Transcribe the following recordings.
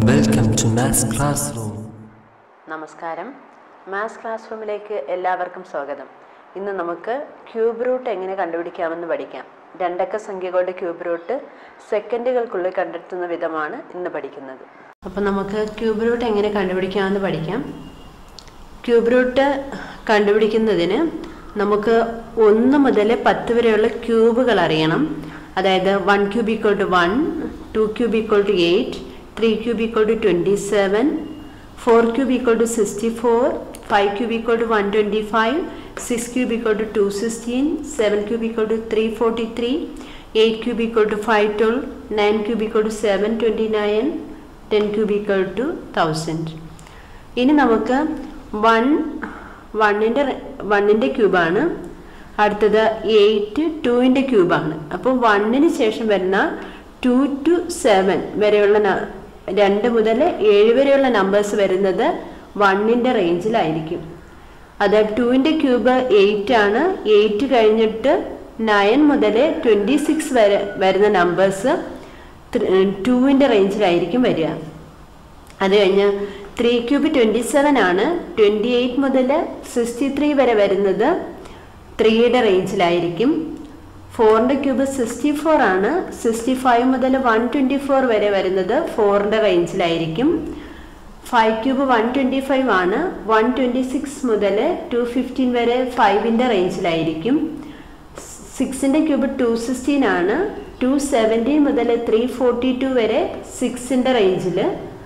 Welcome to Maths Classroom. നമസ്കാരം maths class റൂമിലേക്ക് എല്ലാവർക്കും സ്വാഗതം ഇന്ന് നമുക്ക് ക്യൂബ് റൂട്ട് എങ്ങനെ കണ്ടുപിടിക്കാമെന്ന് പഠിക്കാം രണ്ടക്ക സംഖ്യകളുടെ ക്യൂബ് റൂട്ട് സെക്കൻഡുകൾക്കുള്ളിൽ കണ്ടെത്തുന്ന വിധമാണ് ഇന്ന് പഠിക്കുന്നത് അപ്പോൾ നമുക്ക് ക്യൂബ് റൂട്ട് എങ്ങനെ കണ്ടുപിടിക്കാമെന്ന് പഠിക്കാം ക്യൂബ് റൂട്ട് കണ്ടുപിടിക്കുന്നതിന് നമുക്ക് ഒന്ന് മുതൽ പത്ത് വരെയുള്ള ക്യൂബുകൾ അറിയണം അതായത് one cube equal to one two cube equal to eight three cube equal to twenty seven four cube equal to sixty four five cube equal to one twenty five six cube equal to two sixteen seven cube equal to three forty three eight cube equal to five twelve nine cube equal to seven twenty nine ten cube equal to thousand ഇനി നമുക്ക് one വണ്ണിൻ്റെ വണ്ണിൻ്റെ ക്യൂബാണ് അടുത്തത് eight ടുവിൻ്റെ ക്യൂബാണ് അപ്പോൾ വണ്ണിന് ശേഷം വരുന്ന ടു ടു സെവൻ വരെയുള്ള ന- രണ്ട് മുതൽ ഏഴ് വരെയുള്ള നമ്പേഴ്സ് വരുന്നത് വണ്ണിൻ്റെ റേഞ്ചിലായിരിക്കും അത് ടുവിൻ്റെ ക്യൂബ് എയ്റ്റ് ആണ് എയ്റ്റ് കഴിഞ്ഞിട്ട് നയൻ മുതൽ ട്വൻറ്റി സിക്സ് വരെ വരുന്ന നമ്പേഴ്സ് ടുവിൻ്റെ റേഞ്ചിലായിരിക്കും വരിക അത് കഴിഞ്ഞ് ത്രീ ക്യൂബ് ട്വൻറ്റി സെവൻ ആണ് ട്വൻറ്റി എയ്റ്റ് മുതൽ സിക്സ്റ്റി ത്രീ വരെ വരുന്നത് ത്രീയുടെ റേഞ്ചിലായിരിക്കും ഫോറിൻ്റെ ക്യൂബ് സിക്സ്റ്റി ഫോർ ആണ് സിക്സ്റ്റി ഫൈവ് മുതൽ വൺ ട്വൻറ്റി ഫോർ വരെ വരുന്നത് ഫോറിൻ്റെ റേഞ്ചിലായിരിക്കും ഫൈവ് ക്യൂബ് വൺ ട്വൻറ്റി ഫൈവ് ആണ് വൺ ട്വൻറ്റി സിക്സ് മുതൽ ടു ഫിഫ്റ്റീൻ വരെ ഫൈവിൻ്റെ റേഞ്ചിലായിരിക്കും സിക്സിൻ്റെ ക്യൂബ് ടു സിക്സ്റ്റീൻ ആണ് ടു സെവൻറ്റീൻ മുതൽ ത്രീ ഫോർട്ടി ടു വരെ സിക്സിൻ്റെ റേഞ്ചിൽ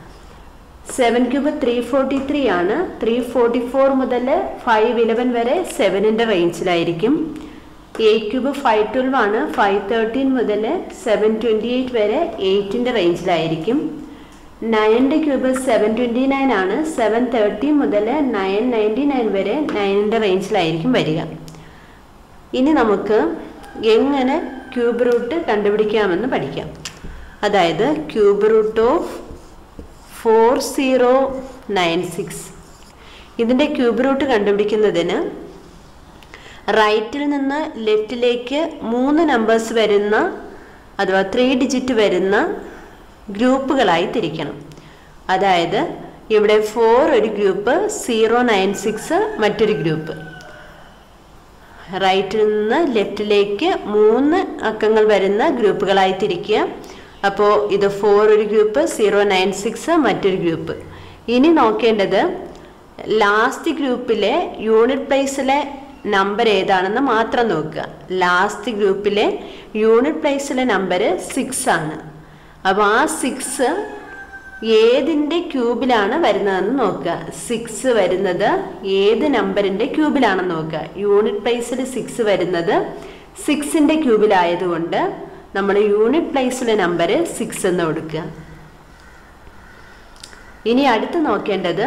seven cube three forty three ആണ് ത്രീ ഫോർട്ടി ഫോർ മുതൽ ഫൈവ് ഇലവൻ വരെ സെവനിൻ്റെ റേഞ്ചിലായിരിക്കും എയ്റ്റ് ക്യൂബ് ഫൈവ് ട്വൽവ് ആണ് ഫൈവ് തേർട്ടീൻ മുതൽ സെവൻ ട്വൻറ്റി എയ്റ്റ് വരെ എയ്റ്റിൻ്റെ റേഞ്ചിലായിരിക്കും നയൻ്റെ ക്യൂബ് സെവൻ ട്വൻറ്റി നയൻ ആണ് സെവൻ തേർട്ടി മുതൽ നയൻ നയൻറ്റി നയൻ വരെ നയനിൻ്റെ റേഞ്ചിലായിരിക്കും വരിക ഇനി നമുക്ക് എങ്ങനെ ക്യൂബ് റൂട്ട് കണ്ടുപിടിക്കാമെന്ന് പഠിക്കാം അതായത് cube root of four zero nine six ഇതിൻ്റെ ക്യൂബ് റൂട്ട് കണ്ടുപിടിക്കുന്നതിന് റൈറ്റിൽ നിന്ന് ലെഫ്റ്റിലേക്ക് മൂന്ന് നമ്പേഴ്സ് വരുന്ന അഥവാ ത്രീ ഡിജിറ്റ് വരുന്ന ഗ്രൂപ്പുകളായി തിരിക്കണം അതായത് ഇവിടെ ഫോർ ഒരു ഗ്രൂപ്പ് സീറോ നയൻ സിക്സ് മറ്റൊരു ഗ്രൂപ്പ് റൈറ്റിൽ നിന്ന് ലെഫ്റ്റിലേക്ക് മൂന്ന് അക്കങ്ങൾ വരുന്ന ഗ്രൂപ്പുകളായി തിരിക്കുക അപ്പോൾ ഇത് ഫോർ ഒരു ഗ്രൂപ്പ് സീറോ നയൻ സിക്സ് മറ്റൊരു ഗ്രൂപ്പ് ഇനി നോക്കേണ്ടത് ലാസ്റ്റ് ഗ്രൂപ്പിലെ യൂണിറ്റ് പ്ലേസിലെ നമ്പർ ഏതാണെന്ന് മാത്രം നോക്കുക ലാസ്റ്റ് ഗ്രൂപ്പിലെ യൂണിറ്റ് പ്ലേസിലെ നമ്പർ സിക്സ് ആണ് അപ്പോൾ ആ സിക്സ് ഏതിൻ്റെ ക്യൂബിലാണ് വരുന്നതെന്ന് നോക്കുക സിക്സ് വരുന്നത് ഏത് നമ്പറിൻ്റെ ക്യൂബിലാണെന്ന് നോക്കുക യൂണിറ്റ് പ്ലേസിൽ സിക്സ് വരുന്നത് സിക്സിൻ്റെ ക്യൂബിലായതുകൊണ്ട് നമ്മൾ യൂണിറ്റ് പ്ലേസിലെ നമ്പർ സിക്സ് എന്ന് കൊടുക്കുക ഇനി അടുത്ത് നോക്കേണ്ടത്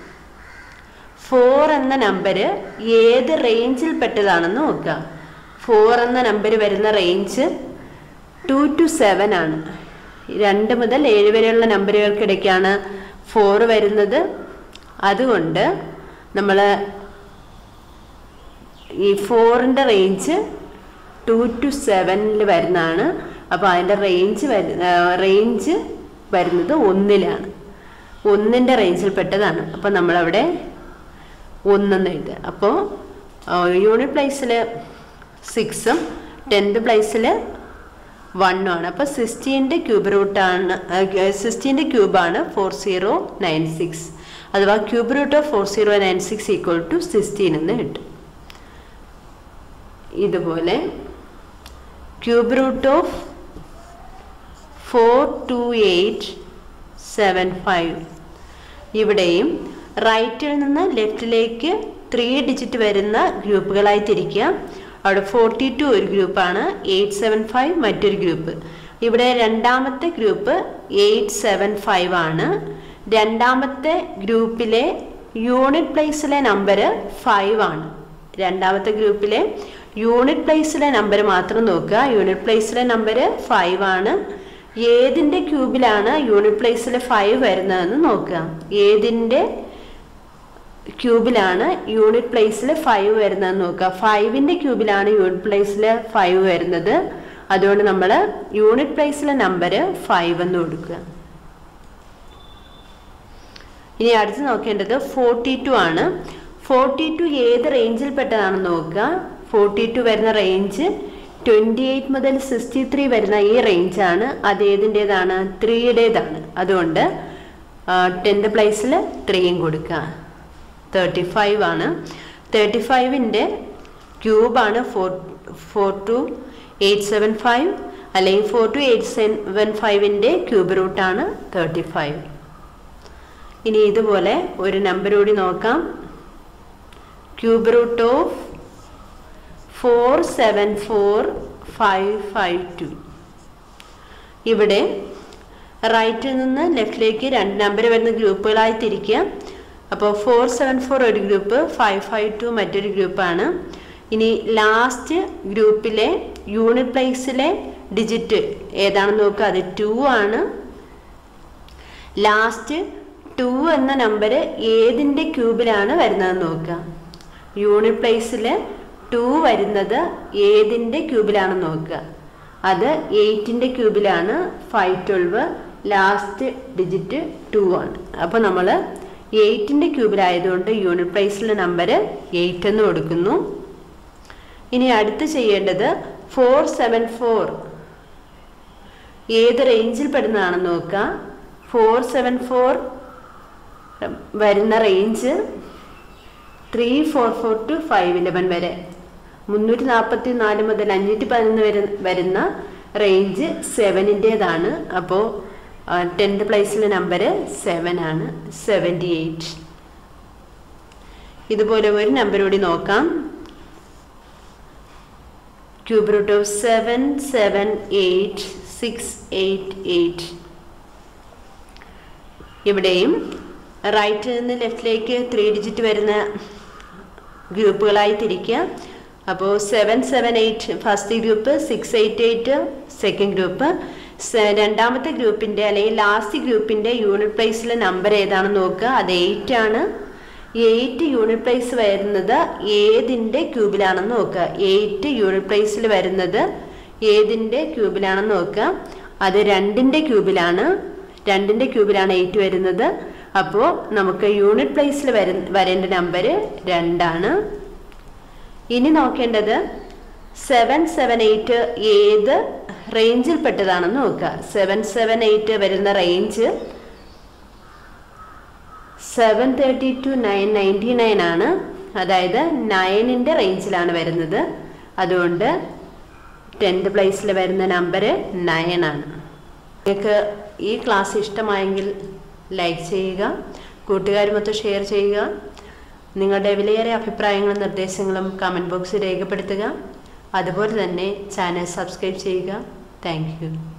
ഫോർ എന്ന നമ്പർ ഏത് റേഞ്ചിൽ പെട്ടതാണെന്ന് നോക്കുക ഫോർ എന്ന നമ്പർ വരുന്ന റേഞ്ച് ടു ടു സെവൻ ആണ് രണ്ട് മുതൽ ഏഴ് വരെയുള്ള നമ്പറുകൾക്കിടയ്ക്കാണ് ഫോർ വരുന്നത് അതുകൊണ്ട് നമ്മൾ ഈ ഫോറിൻ്റെ റേഞ്ച് ടു ടു സെവനിൽ വരുന്നതാണ് അപ്പോൾ അതിൻ്റെ റേഞ്ച് വരു റേഞ്ച് വരുന്നത് ഒന്നിലാണ് ഒന്നിൻ്റെ റേഞ്ചിൽ പെട്ടതാണ് അപ്പോൾ നമ്മളവിടെ ഒന്നെന്ന് എഴുതുക അപ്പോൾ യൂണിറ്റ് പ്ലേസിൽ സിക്സും ടെൻത്ത് പ്ലേസിൽ വണ്ണും ആണ് അപ്പോൾ സിക്സ്റ്റീൻ്റെ ക്യൂബ് റൂട്ടാണ് സിക്സ്റ്റീൻ്റെ ക്യൂബാണ് ഫോർ സീറോ നയൻ സിക്സ് അഥവാ cube root of four zero nine six equal to sixteen എന്ന് കിട്ടും ഇതുപോലെ cube root of four two eight seven five ഇവിടെയും റൈറ്റിൽ നിന്ന് ലെഫ്റ്റിലേക്ക് ത്രീ ഡിജിറ്റ് വരുന്ന ഗ്രൂപ്പുകളായി തിരിക്കുക അവിടെ ഫോർട്ടി ടു ഒരു ഗ്രൂപ്പാണ് എയ്റ്റ് സെവൻ ഫൈവ് മറ്റൊരു ഗ്രൂപ്പ് ഇവിടെ രണ്ടാമത്തെ ഗ്രൂപ്പ് എയ്റ്റ് സെവൻ ഫൈവ് ആണ് രണ്ടാമത്തെ ഗ്രൂപ്പിലെ യൂണിറ്റ് പ്ലേസിലെ നമ്പർ ഫൈവ് ആണ് രണ്ടാമത്തെ ഗ്രൂപ്പിലെ യൂണിറ്റ് പ്ലേസിലെ നമ്പർ മാത്രം നോക്കുക യൂണിറ്റ് പ്ലേസിലെ നമ്പർ ഫൈവ് ആണ് ഏതിൻ്റെ ക്യൂബിലാണ് യൂണിറ്റ് പ്ലേസിലെ ഫൈവ് വരുന്നതെന്ന് നോക്കുക ഏതിൻ്റെ ക്യൂബിലാണ് യൂണിറ്റ് പ്ലേസിൽ ഫൈവ് വരുന്നതെന്ന് നോക്കുക ഫൈവിൻ്റെ ക്യൂബിലാണ് യൂണിറ്റ് പ്ലേസിൽ ഫൈവ് വരുന്നത് അതുകൊണ്ട് നമ്മൾ യൂണിറ്റ് പ്ലേസിലെ നമ്പർ ഫൈവ് എന്ന് കൊടുക്കുക ഇനി അടുത്ത് നോക്കേണ്ടത് ഫോർട്ടി ടു ആണ് ഫോർട്ടി ടു ഏത് റേഞ്ചിൽ പെട്ടതാണെന്ന് നോക്കുക ഫോർട്ടി ടു വരുന്ന റേഞ്ച് ട്വൻറ്റി എയ്റ്റ് മുതൽ സിക്സ്റ്റി ത്രീ വരുന്ന ഈ റേഞ്ചാണ് അത് ഏതിൻ്റേതാണ് ത്രീയുടേതാണ് അതുകൊണ്ട് ടെൻത്ത് പ്ലേസിൽ ത്രീയും കൊടുക്കുക തേർട്ടി ഫൈവ് ആണ് തേർട്ടി ഫൈവിൻ്റെ ക്യൂബാണ് four four two eight seven five അല്ലെങ്കിൽ ഫോർ ടു എയ്റ്റ് സെവൻ ഫൈവിൻ്റെ ക്യൂബ് റൂട്ടാണ് തേർട്ടി ഫൈവ് ഇനി ഇതുപോലെ ഒരു നമ്പർ കൂടി നോക്കാം cube root of four seven four five five two ഇവിടെ റൈറ്റിൽ നിന്ന് ലെഫ്റ്റിലേക്ക് രണ്ട് നമ്പർ വരുന്ന ഗ്രൂപ്പുകളായി തിരിക്കുക അപ്പോൾ ഫോർ സെവൻ ഫോർ ഒരു ഗ്രൂപ്പ് ഫൈവ് ഫൈവ് ടു മറ്റൊരു ഗ്രൂപ്പാണ് ഇനി ലാസ്റ്റ് ഗ്രൂപ്പിലെ യൂണിറ്റ് പ്ലേസിലെ ഡിജിറ്റ് ഏതാണെന്ന് നോക്കുക അത് ടു ആണ് ലാസ്റ്റ് ടു എന്ന നമ്പർ ഏതിൻ്റെ ക്യൂബിലാണ് വരുന്നതെന്ന് നോക്കുക യൂണിറ്റ് പ്ലേസിൽ ടു വരുന്നത് ഏതിൻ്റെ ക്യൂബിലാണെന്ന് നോക്കുക അത് എയ്റ്റിൻ്റെ ക്യൂബിലാണ് five twelve last digit two ആണ് അപ്പോൾ നമ്മൾ എയ്റ്റിൻ്റെ ക്യൂബിലായതുകൊണ്ട് യൂണിറ്റ് പ്ലേസിലെ നമ്പർ എയ്റ്റ് എന്ന് കൊടുക്കുന്നു ഇനി അടുത്ത് ചെയ്യേണ്ടത് ഫോർ സെവൻ ഫോർ ഏത് റേഞ്ചിൽ പെടുന്നതാണെന്ന് നോക്കുക ഫോർ സെവൻ ഫോർ വരുന്ന range three four four to five eleven വരെ മുന്നൂറ്റി നാൽപ്പത്തി നാല് മുതൽ അഞ്ഞൂറ്റി പതിനൊന്ന് വരെ വരുന്ന റേഞ്ച് സെവനിൻ്റേതാണ് അപ്പോൾ ടെൻത്ത് പ്ലേസിലെ നമ്പർ സെവൻ ആണ് സെവൻറ്റി എയ്റ്റ് ഇതുപോലെ ഒരു നമ്പർ കൂടി നോക്കാം cube root of seven seven eight six eight eight ഇവിടെയും റൈറ്റിൽ നിന്ന് ലെഫ്റ്റിലേക്ക് ത്രീ ഡിജിറ്റ് വരുന്ന ഗ്രൂപ്പുകളായി തിരിക്കുക അപ്പോൾ seven seven eight first group six eight eight second group രണ്ടാമത്തെ ഗ്രൂപ്പിൻ്റെ അല്ലെങ്കിൽ ലാസ്റ്റ് ഗ്രൂപ്പിൻ്റെ യൂണിറ്റ് പ്ലേസിലെ നമ്പർ ഏതാണെന്ന് നോക്കുക അത് എയ്റ്റ് ആണ് എയ്റ്റ് യൂണിറ്റ് പ്ലേസ് വരുന്നത് ഏതിൻ്റെ ക്യൂബിലാണെന്ന് നോക്കുക എയ്റ്റ് യൂണിറ്റ് പ്ലേസിൽ വരുന്നത് ഏതിൻ്റെ ക്യൂബിലാണെന്ന് നോക്കുക അത് രണ്ടിൻ്റെ ക്യൂബിലാണ് രണ്ടിൻ്റെ ക്യൂബിലാണ് എയ്റ്റ് വരുന്നത് അപ്പോൾ നമുക്ക് യൂണിറ്റ് പ്ലേസിൽ വര വരേണ്ട നമ്പർ രണ്ടാണ് ഇനി നോക്കേണ്ടത് സെവൻ സെവൻ എയ്റ്റ് ഏത് റേഞ്ചിൽ പെട്ടതാണെന്ന് നോക്കുക സെവൻ സെവൻ എയ്റ്റ് വരുന്ന range seven thirty two nine ninety nine ആണ് അതായത് നയനിൻ്റെ റേഞ്ചിലാണ് വരുന്നത് അതുകൊണ്ട് ടെൻത്ത് പ്ലേസിൽ വരുന്ന നമ്പർ നയൻ ആണ് നിങ്ങൾക്ക് ഈ ക്ലാസ് ഇഷ്ടമായെങ്കിൽ ലൈക്ക് ചെയ്യുക കൂട്ടുകാരുമൊത്ത് ഷെയർ ചെയ്യുക നിങ്ങളുടെ വിലയേറിയ അഭിപ്രായങ്ങളും നിർദ്ദേശങ്ങളും കമൻറ്റ് ബോക്സിൽ രേഖപ്പെടുത്തുക അതുപോലെ തന്നെ ചാനൽ സബ്സ്ക്രൈബ് ചെയ്യുക താങ്ക്